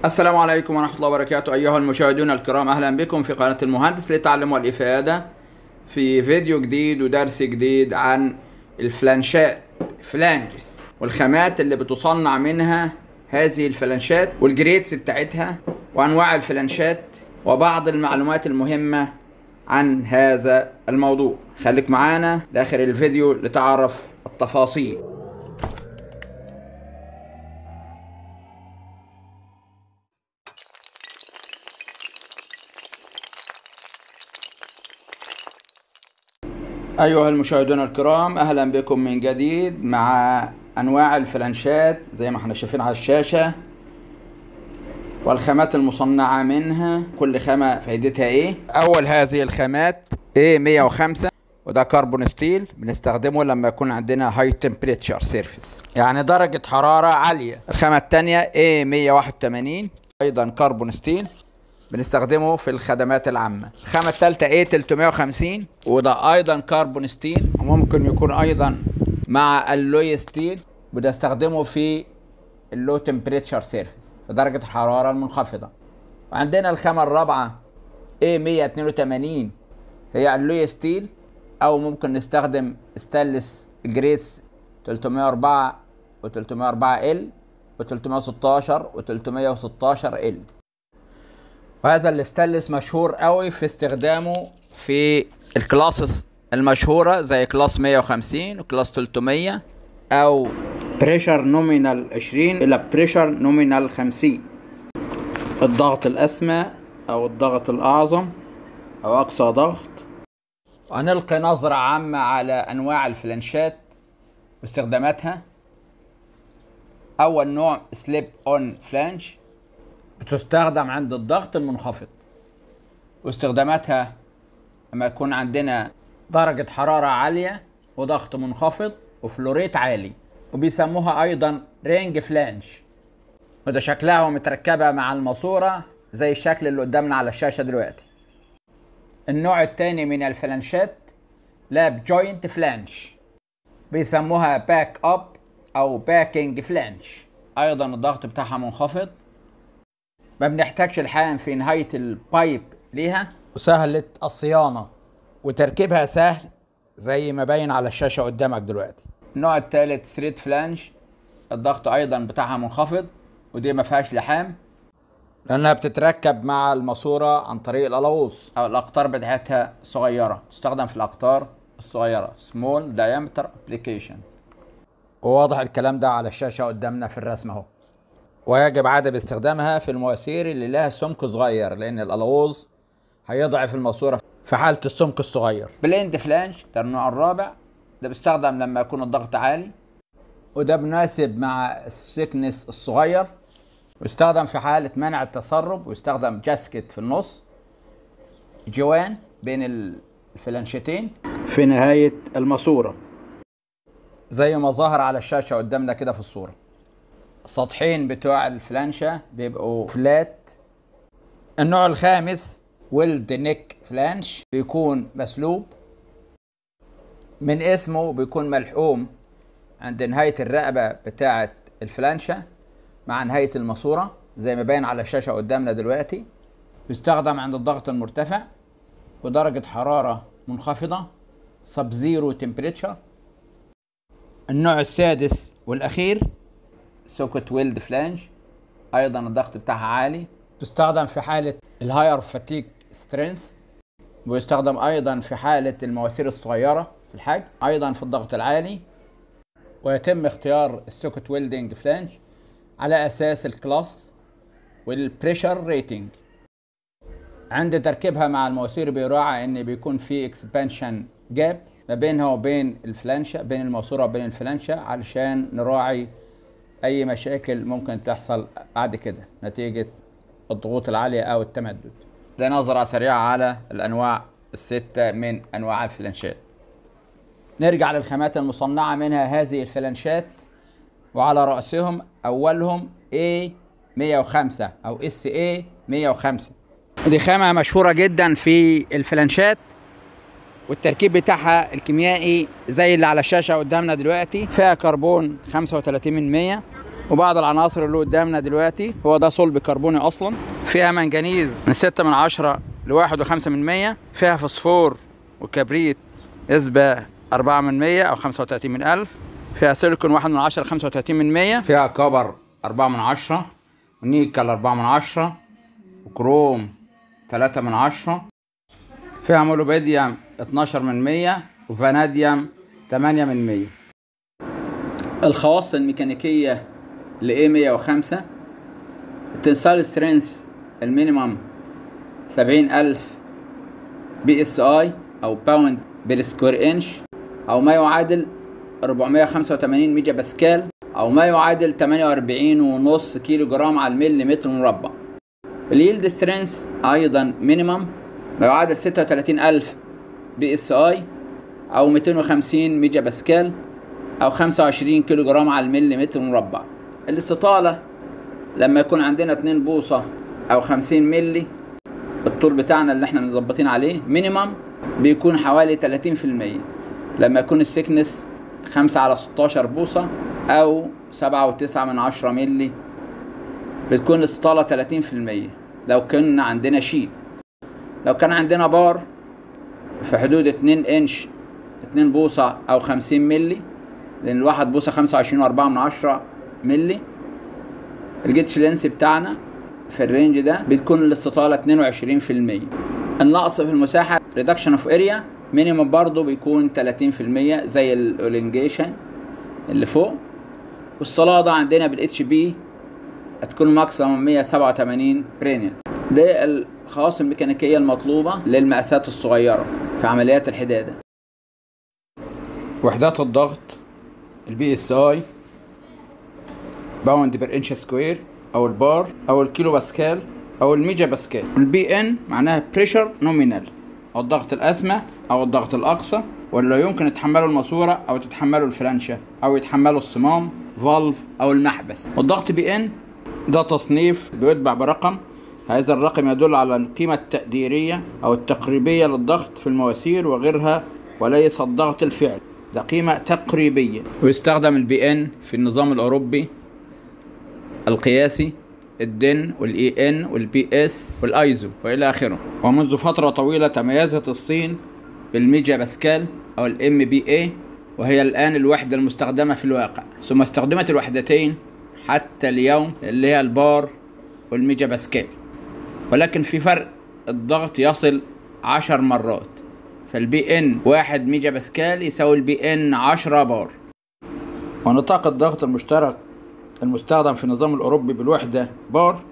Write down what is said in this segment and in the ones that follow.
السلام عليكم ورحمة الله وبركاته أيها المشاهدون الكرام أهلا بكم في قناة المهندس للتعلم والإفادة في فيديو جديد ودرس جديد عن الفلانشات فلانجز والخامات اللي بتصنع منها هذه الفلانشات والجريدز بتاعتها وأنواع الفلانشات وبعض المعلومات المهمة عن هذا الموضوع خليك معانا لآخر الفيديو لتعرف التفاصيل أيها المشاهدون الكرام أهلا بكم من جديد مع أنواع الفلانشات زي ما احنا شايفين على الشاشة والخامات المصنعة منها كل خامة فايدتها ايه أول هذه الخامات A105 وده كربون ستيل بنستخدمه لما يكون عندنا هاي تمبريتشر سيرفيس يعني درجة حرارة عالية الخامة التانية A181 أيضا كربون ستيل بنستخدمه في الخدمات العامة الخامة التالتة A350 وده أيضا كربون ستيل وممكن يكون أيضا مع اللوي ستيل بنستخدمه في اللو تمبريتشر سيرفيس في درجة الحرارة المنخفضة وعندنا الخامة الرابعة A182 هي اللوي ستيل أو ممكن نستخدم ستانلس جريس 304 و 304 ال و 316 و 316 ال وهذا الستانلس مشهور قوي في استخدامه في الكلاسز المشهورة زي كلاس 150 وكلاس 300 أو بريشر نومينال 20 إلى بريشر نومينال 50 الضغط الأسمى أو الضغط الأعظم أو أقصى ضغط وهنلقي نظرة عامة على أنواع الفلانشات واستخداماتها أول نوع سليب أون فلانش بتستخدم عند الضغط المنخفض واستخداماتها لما يكون عندنا درجة حرارة عالية وضغط منخفض وفلوريت عالي وبيسموها أيضا رينج فلانش وده شكلها ومتركبة مع الماسورة زي الشكل اللي قدامنا على الشاشة دلوقتي النوع التاني من الفلانشات لاب جوينت فلانش بيسموها باك اب او باكينج فلانش ايضا الضغط بتاعها منخفض ما بنحتاجش الحقن في نهاية البايب ليها وسهلة الصيانة وتركيبها سهل زي ما باين على الشاشة قدامك دلوقتي النوع الثالث ثريد فلانش الضغط ايضا بتاعها منخفض ودي ما فيهاش لحام لانها بتتركب مع الماسورة عن طريق القلاووز او الاقطار بتاعتها صغيرة تستخدم في الاقطار الصغيرة small diameter applications وواضح الكلام ده على الشاشة قدامنا في الرسم اهو ويجب عدم استخدامها في المواسير اللي لها سمك صغير لان القلاووز هيضعف الماسوره في حاله السمك الصغير بليند فلانش ده النوع الرابع ده بيستخدم لما يكون الضغط عالي وده مناسب مع السكنس الصغير ويستخدم في حالة منع التسرب ويستخدم جاسكت في النص جوان بين الفلانشتين في نهاية الماسورة زي ما ظهر على الشاشة قدامنا كده في الصورة السطحين بتوع الفلانشة بيبقوا فلات النوع الخامس ويلد نيك فلانش بيكون مسلوب من اسمه بيكون ملحوم عند نهاية الرقبة بتاعة الفلانشة مع نهاية الماسورة زي ما باين على الشاشة قدامنا دلوقتي بيستخدم عند الضغط المرتفع ودرجة حرارة منخفضة سب زيرو تمبريتشر النوع السادس والأخير سوكت ويلد فلانج ايضا الضغط بتاعها عالي تستخدم في حالة الهاير فاتيك سترينث ويستخدم ايضا في حالة المواسير الصغيرة في الحجم ايضا في الضغط العالي ويتم اختيار السوكت ويلدنج فلانج على اساس الكلاس والبريشر ريتنج عند تركيبها مع المواسير بيراعى ان بيكون في اكسبانشن جاب ما بينها وبين الفلانشة بين الماسورة وبين الفلانشة علشان نراعي اي مشاكل ممكن تحصل بعد كده نتيجة الضغوط العالية او التمدد ده نظرة سريعة على الانواع الستة من انواع الفلانشات نرجع للخامات المصنعة منها هذه الفلانشات وعلى رأسهم اولهم A 105 او اس A 105 دي خامة مشهورة جدا في الفلانشات والتركيب بتاعها الكيميائي زي اللي على الشاشة قدامنا دلوقتي فيها كربون 35% وبعض العناصر اللي قدامنا دلوقتي هو ده صلب كربوني اصلا فيها منجنيز من 6 من 10 ل 1.5 من 100 فيها فوسفور وكبريت نسبة 4 من 100 او 35 من 1000 فيها سيليكون 1 من 10 ل 35 من 100 فيها كبر 4 من 10 ونيكل 4 من 10 وكروم 3 من 10 فيها مولوبيديوم 12 من 100 وفاناديوم 8 من 100 الخواص الميكانيكية ل A105 التنسال سترينث المينيمم 70000 بي اس اي او باوند بير سكوير انش او ما يعادل 485 ميجا باسكال او ما يعادل 48.5 كيلو جرام على المليمتر مربع اليلد سترينث ايضا مينيمم ما يعادل 36000 بي اس اي او 250 ميجا باسكال او 25 كيلو جرام على المليمتر مربع الاستطالة لما يكون عندنا 2 بوصة او 50 ملي الطول بتاعنا اللي احنا مظبطين عليه مينيمم بيكون حوالي 30% لما يكون السكنس 5 على 16 بوصة او 7.9 من 10 ملي بتكون الاستطالة 30% لو كنا عندنا شيت لو كان عندنا بار في حدود 2 انش 2 بوصة او 50 ملي لان الواحد بوصة 25 و4 من 10 ملي الجيتش لينس بتاعنا في الرينج ده بتكون الاستطالة 22% النقص في المساحة ريدكشن اوف اريا مينيمم برضه بيكون 30% زي الاولنجيشن اللي فوق والصلادة عندنا بالاتش بي هتكون ماكسيموم 187 برينيال ده الخواص الميكانيكية المطلوبة للمقاسات الصغيرة في عمليات الحدادة وحدات الضغط البي اس اي باوند بير انش سكوير او البار او الكيلو باسكال او الميجا باسكال البي ان معناها بريشر نومينال او الضغط الاسمى او الضغط الاقصى واللي يمكن يتحمله الماسوره او تتحمله الفلانشه او يتحمله الصمام فالف او المحبس والضغط بي ان ده تصنيف بيتبع برقم هذا الرقم يدل على القيمة التقديرية أو التقريبية للضغط في المواسير وغيرها وليس الضغط الفعلي ده قيمة تقريبية ويستخدم البي ان في النظام الأوروبي القياسي الدن والاي ان والبي اس والايزو والى اخره ومنذ فتره طويله تميزت الصين بالميجا باسكال او الام بي اي وهي الان الوحده المستخدمه في الواقع ثم استخدمت الوحدتين حتى اليوم اللي هي البار والميجا باسكال ولكن في فرق الضغط يصل عشر مرات فالبي ان واحد ميجا باسكال يساوي البي ان عشرة بار ونطاق الضغط المشترك المستخدم في النظام الأوروبي بالوحدة بار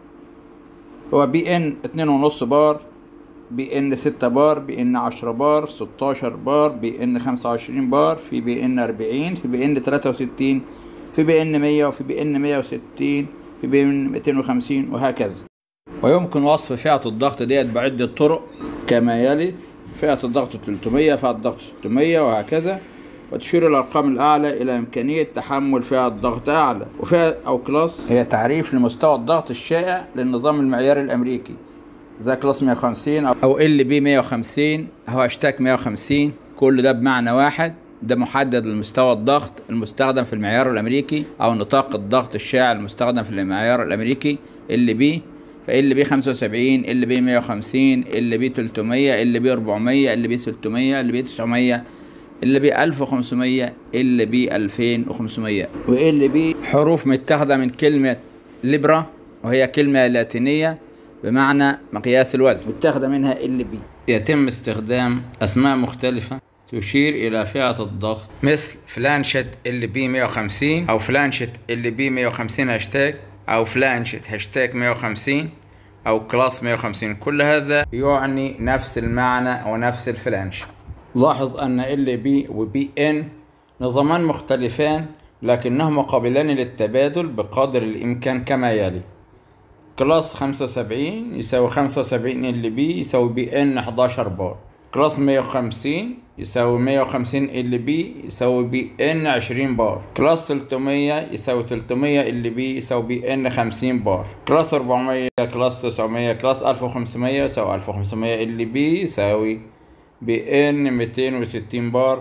هو بي ان اتنين ونص بار بي ان ستة بار بي ان عشرة بار ستاشر بار بي ان خمسة وعشرين بار في بي ان أربعين في بي ان تلاتة وستين في بي ان مية وفي بي ان مية وستين في بي ان ميتين وخمسين وهكذا ويمكن وصف فئة الضغط ديت بعدة طرق كما يلي فئة الضغط 300 فئة الضغط 600 وهكذا وتشير الأرقام الأعلى إلى إمكانية تحمل فئة ضغط أعلى وفئة أو كلاس هي تعريف لمستوى الضغط الشائع للنظام المعياري الأمريكي زي كلاس 150 أو ال بي 150 أو هاشتاج 150 كل ده بمعنى واحد ده محدد لمستوى الضغط المستخدم في المعيار الأمريكي أو نطاق الضغط الشائع المستخدم في المعيار الأمريكي ال بي فال بي 75 ال بي 150 ال بي 300 ال بي 400 ال بي 600 ال بي 900 ال بي 1500 ال بي 2500 وال بي حروف متاخده من كلمه ليبرا وهي كلمه لاتينيه بمعنى مقياس الوزن متاخده منها ال بي يتم استخدام اسماء مختلفه تشير إلى فئة الضغط مثل فلانشة ال بي 150 أو فلانشة ال بي 150 هاشتاج أو فلانشة هاشتاج 150 أو كلاس 150 كل هذا يعني نفس المعنى ونفس الفلانش لاحظ أن ال بي وبي ان نظامان مختلفان لكنهما قابلان للتبادل بقدر الإمكان كما يلي كلاس 75 يساوي 75 ال بي يساوي بي ان 11 بار كلاس 150 يساوي 150 ال بي يساوي بي ان 20 بار كلاس 300 يساوي 300 ال بي يساوي بي ان 50 بار كلاس 400 كلاس 900 كلاس 1500 يساوي 1500 ال بي يساوي بي ان 260 بار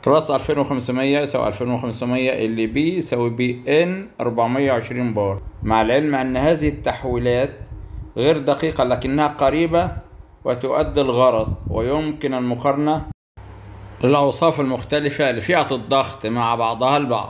كلاس 2500 يساوي 2500 ال بي يساوي بي ان 420 بار مع العلم ان هذه التحويلات غير دقيقة لكنها قريبة وتؤدي الغرض ويمكن المقارنة للأوصاف المختلفة لفئة الضغط مع بعضها البعض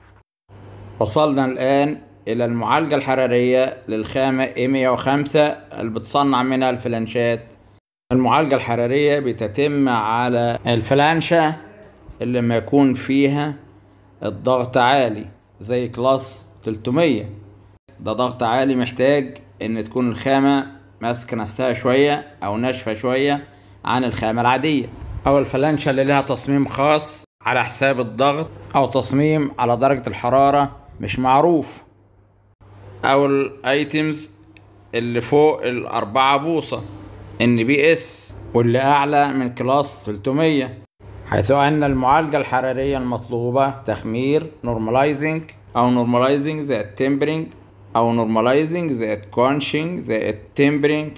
وصلنا الآن إلى المعالجة الحرارية للخامة A105 اللي بتصنع منها الفلانشات المعالجة الحرارية بتتم على الفلانشة اللي ما يكون فيها الضغط عالي زي كلاس 300 ده ضغط عالي محتاج ان تكون الخامة ماسكة نفسها شوية او ناشفة شوية عن الخامة العادية او الفلانشة اللي لها تصميم خاص على حساب الضغط او تصميم على درجة الحرارة مش معروف او الايتمز اللي فوق الاربعة بوصة ان بي اس واللي اعلى من كلاس 300 حيث ان المعالجة الحرارية المطلوبة تخمير نورماليزنج او نورماليزنج زائد تمبرينج او نورماليزنج زائد كونشنج زائد تمبرينج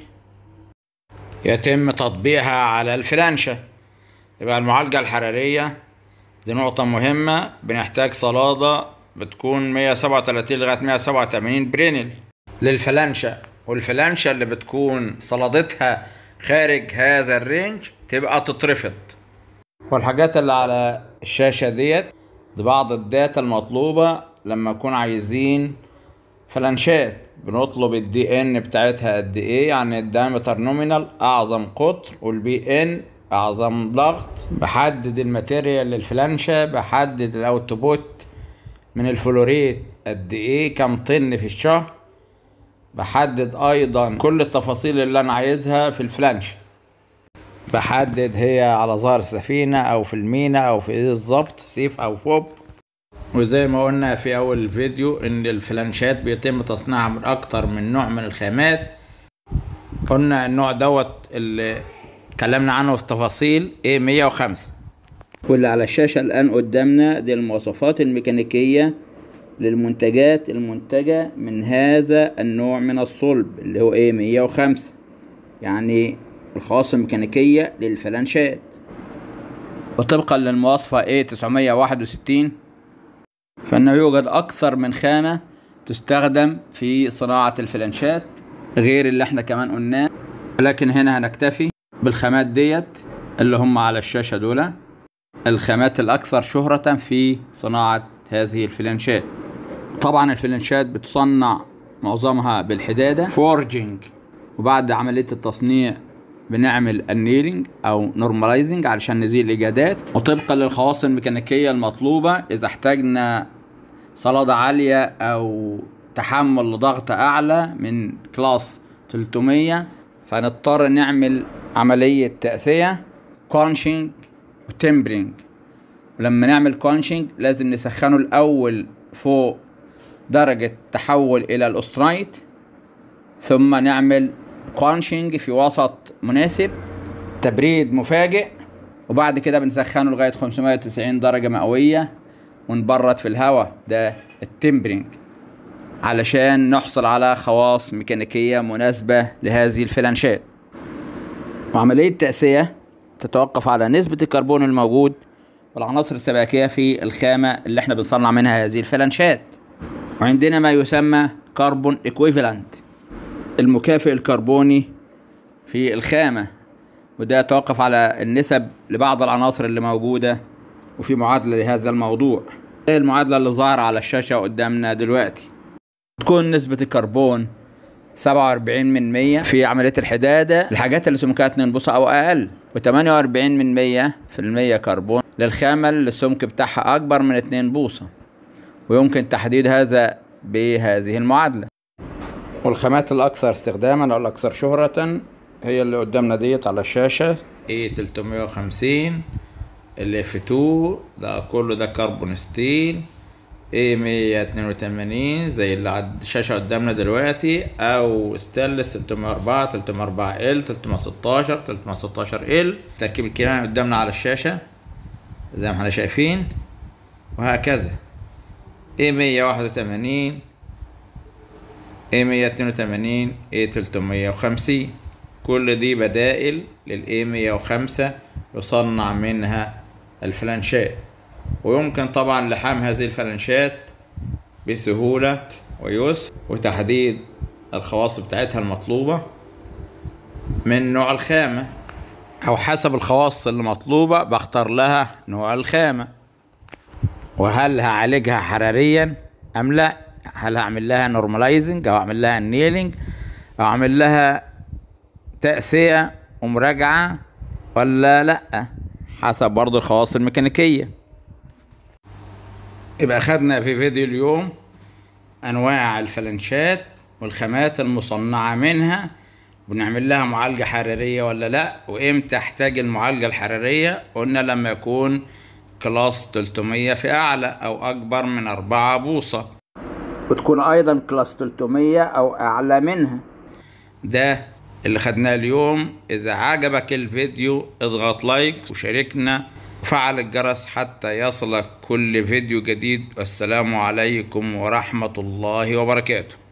يتم تطبيقها على الفلانشة يبقى المعالجة الحرارية دي نقطة مهمة بنحتاج صلادة بتكون 137 لغاية 187 برينل للفلانشة والفلانشة اللي بتكون صلادتها خارج هذا الرينج تبقى تترفض والحاجات اللي على الشاشة ديت دي بعض الداتا المطلوبة لما نكون عايزين فلانشات بنطلب الدي ان بتاعتها قد ايه يعني الدايمتر نومينال اعظم قطر والبي ان اعظم ضغط بحدد الماتيريال للفلانشة بحدد الاوتبوت من الفلوريت قد ايه كم طن في الشهر بحدد ايضا كل التفاصيل اللي انا عايزها في الفلانشة بحدد هي على ظهر السفينة او في المينا او في ايه بالظبط سيف او فوب وزي ما قلنا في اول الفيديو ان الفلانشات بيتم تصنيعها من اكتر من نوع من الخامات قلنا النوع دوت اللي اتكلمنا عنه في تفاصيل ايه 105 واللي على الشاشة الآن قدامنا دي المواصفات الميكانيكية للمنتجات المنتجة من هذا النوع من الصلب اللي هو ايه 105 يعني الخواص الميكانيكية للفلانشات وطبقا للمواصفة ايه 961 فإنه يوجد أكثر من خامة تستخدم في صناعة الفلانشات غير اللي احنا كمان قلناه لكن هنا هنكتفي بالخامات ديت اللي هم على الشاشة دول الخامات الأكثر شهرة في صناعة هذه الفلانشات طبعا الفلانشات بتصنع معظمها بالحدادة فورجينج وبعد عملية التصنيع بنعمل النيلينج او نورماليزنج علشان نزيل الاجادات وطبقا للخواص الميكانيكيه المطلوبه اذا احتاجنا صلاده عاليه او تحمل لضغط اعلى من كلاس 300 فنضطر نعمل عمليه تاسيه كونشنج وتمبرينج ولما نعمل كونشنج لازم نسخنه الاول فوق درجه تحول الى الاسترايت ثم نعمل كونشنج في وسط مناسب تبريد مفاجئ وبعد كده بنسخنه لغاية 590 درجة مئوية ونبرد في الهواء ده التمبرينج علشان نحصل على خواص ميكانيكية مناسبة لهذه الفلانشات وعملية التأسية تتوقف على نسبة الكربون الموجود والعناصر السباكية في الخامة اللي احنا بنصنع منها هذه الفلانشات وعندنا ما يسمى كربون ايكويفالنت المكافئ الكربوني في الخامة وده يتوقف على النسب لبعض العناصر اللي موجودة وفي معادلة لهذا الموضوع زي المعادلة اللي ظاهرة على الشاشة قدامنا دلوقتي تكون نسبة الكربون سبعة وأربعين من مية في عملية الحدادة الحاجات اللي سمكها اتنين بوصة أو أقل وتمانية وأربعين من مية في المية كربون للخامة اللي السمك بتاعها أكبر من اتنين بوصة ويمكن تحديد هذا بهذه المعادلة والخامات الأكثر استخداما أو الأكثر شهرة هي اللي قدامنا ديت على الشاشة اي 350 ال اف 2 ده كله ده كربون ستيل اي 182 زي اللي على الشاشة قدامنا دلوقتي او ستانلس 304 304 ال 316 316 ال التركيب الكيميائي قدامنا على الشاشة زي ما احنا شايفين وهكذا اي 181 اي 182 اي 350 كل دي بدائل للاي 105 يصنع منها الفلانشات ويمكن طبعا لحام هذه الفلانشات بسهولة ويسر وتحديد الخواص بتاعتها المطلوبة من نوع الخامة أو حسب الخواص اللي مطلوبة بختار لها نوع الخامة وهل هعالجها حراريا أم لا هل هعمل لها نورماليزنج أو أعمل لها نيلينج أو أعمل لها تأسية ومراجعة ولا لأ حسب برضو الخواص الميكانيكية يبقى خدنا في فيديو اليوم أنواع الفلنشات والخامات المصنعة منها بنعمل لها معالجة حرارية ولا لأ وإمتى أحتاج المعالجة الحرارية قلنا لما يكون كلاس 300 في أعلى أو أكبر من 4 بوصة وتكون ايضا كلاس 300 او اعلى منها ده اللي خدناه اليوم إذا عجبك الفيديو اضغط لايك وشاركنا وفعل الجرس حتى يصلك كل فيديو جديد والسلام عليكم ورحمة الله وبركاته